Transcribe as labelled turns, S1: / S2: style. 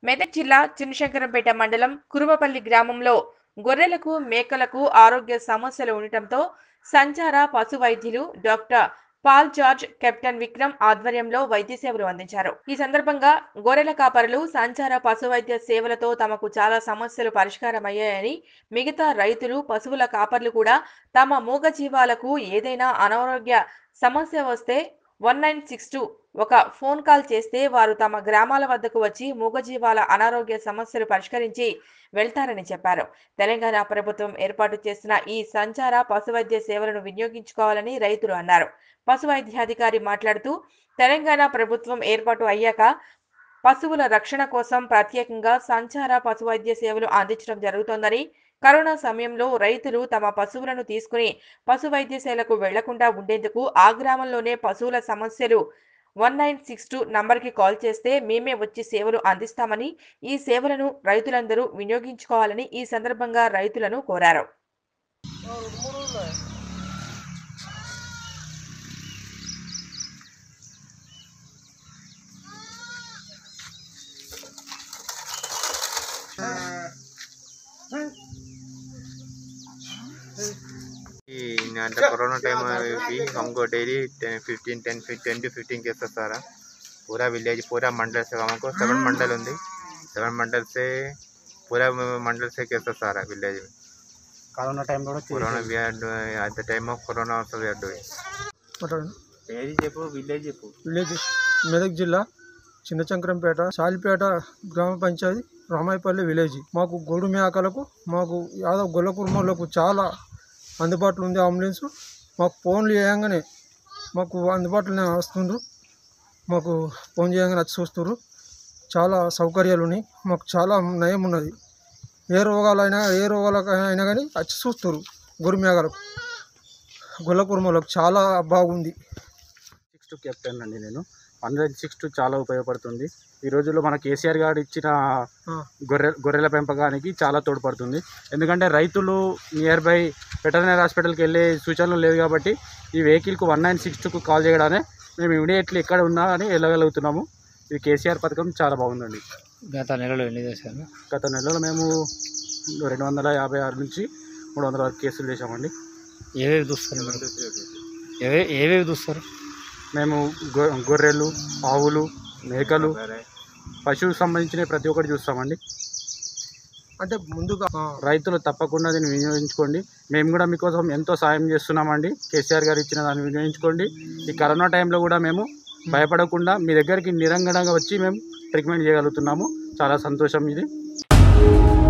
S1: మెదక్ జిల్లా చిన్నశంకరంపేట మండలం కురువపల్లి గ్రామంలో గొర్రెలకు మేకలకు ఆరోగ్య సమస్యలు ఉండటంతో సంచార పశు వైద్యులు doctor Paul George captain Vikram ఆధ్వర్యంలో వైద్య సేవలు అందించారు ఈ సందర్భంగా గొర్రెల కాపరులు సంచార పశు వైద్య సేవలతో తమకు చాలా సమస్యలు పరిష్కారమయ్యాయని మిగతా రైతులు పశువుల కాపర్లు కూడా తమ మూగ జీవాలకు ఏదైనా అనారోగ్య సమస్య వస్తే వన్ నైన్ సిక్స్ టూ ఒక ఫోన్ కాల్ చేస్తే వారు తమ గ్రామాల వద్దకు వచ్చి మూగజీవాల అనారోగ్య సమస్యలు పరిష్కరించి వెళ్తారని చెప్పారు తెలంగాణ ప్రభుత్వం ఏర్పాటు చేసిన ఈ సంచార పశువైద్య సేవలను వినియోగించుకోవాలని రైతులు అన్నారు పశువైద్యాధికారి మాట్లాడుతూ తెలంగాణ ప్రభుత్వం ఏర్పాటు అయ్యాక పశువుల రక్షణ కోసం ప్రత్యేకంగా సంచార పశువైద్య సేవలు అందించడం జరుగుతోందని కరోనా సమయంలో రైతులు తమ పశువులను తీసుకుని పశు వైద్యశాలకు వెళ్లకుండా ఉండేందుకు ఆ గ్రామంలోనే పశువుల సమస్యలు వన్ నైన్ సిక్స్ టూ నంబర్కి కాల్ చేస్తే మేమే వచ్చి సేవలు అందిస్తామని ఈ సేవలను రైతులందరూ వినియోగించుకోవాలని ఈ సందర్భంగా రైతులను కోరారు
S2: ఈ అంటే कोरोना टाइम भी हमको daily fifteen ten ten two fifteen cases आ रहा पूरा विलेज पूरा मंडल से हमको सेवन मंडल ఉంది సెవెన్ మండల్ से पूरा मंडल से केसेस आ रहा विलेज में
S3: కరోనా టైంలో కూడా
S2: corona we are doing at the time of corona also we are doing
S4: మాట్లాడండి
S2: ఏది చెప్పు విలేజ్ చెప్పు
S4: విలేజ్ మెదక్ జిల్లా చిన్నచంకరంపేట సాలిపేట గ్రామ పంచాయతీ రామాయపల్లి విలేజ్ మాకు గొడు మేకలకు మాకు యాదవ్ గొల్ల కుర్మలకు చాలా అందుబాటులో ఉంది అంబులెన్స్ మాకు ఫోన్లు చేయగానే మాకు అందుబాటులోనే వస్తుండ్రు మాకు ఫోన్ చేయగానే వచ్చి చూస్తున్నారు చాలా సౌకర్యాలు ఉన్నాయి మాకు చాలా నయం ఉన్నది ఏ రోగాలైనా ఏ రోగాలకు అయినా కానీ వచ్చి చూస్తారు గొర్రె మేకలకు గొల్ల కుర్మలకు చాలా బాగుంది
S3: సిక్స్ టూ కెప్టెన్ అండి నేను హండ్రెడ్ సిక్స్ టూ చాలా ఉపయోగపడుతుంది ఈ రోజుల్లో మన కేసీఆర్ గారు ఇచ్చిన
S4: ఆ.
S3: గొర్రె గొర్రెల పెంపకానికి చాలా తోడ్పడుతుంది ఎందుకంటే రైతులు నియర్ బై వెటర్నరీ హాస్పిటల్కి వెళ్ళే సూచనలు లేదు కాబట్టి ఈ వెహికల్కి వన్ నైన్ సిక్స్ టూకు కాల్ చేయగానే మేము ఇమీడియట్లీ ఎక్కడ ఉన్నా అని వెళ్ళగలుగుతున్నాము ఇది కేసీఆర్ పథకం చాలా బాగుందండి
S5: గత నెలలో ఎన్ని చేశారు
S3: గత నెలలో మేము రెండు వందల యాభై ఆరు నుంచి మూడు వందల వరకు కేసులు చేసామండి
S5: ఏవేవి చూస్తారు మీరు ఏవే ఏవేవి చూస్తారు
S3: మేము గొ గొర్రెలు ఆవులు మేకలు పశువుకు సంబంధించిన ప్రతి ఒక్కటి చూస్తామండి
S4: అంటే ముందుగా ఆ,
S3: రైతులు తప్పకుండా దీన్ని వినియోగించుకోండి మేము కూడా మీకోసం ఎంతో సాయం చేస్తున్నామండి కేసీఆర్ గారు ఇచ్చిన దాన్ని వినియోగించుకోండి ఈ కరోనా టైంలో కూడా మేము భయపడకుండా మీ దగ్గరికి నిరంగణంగా వచ్చి మేము ట్రీట్మెంట్ చేయగలుగుతున్నాము చాలా సంతోషం ఇది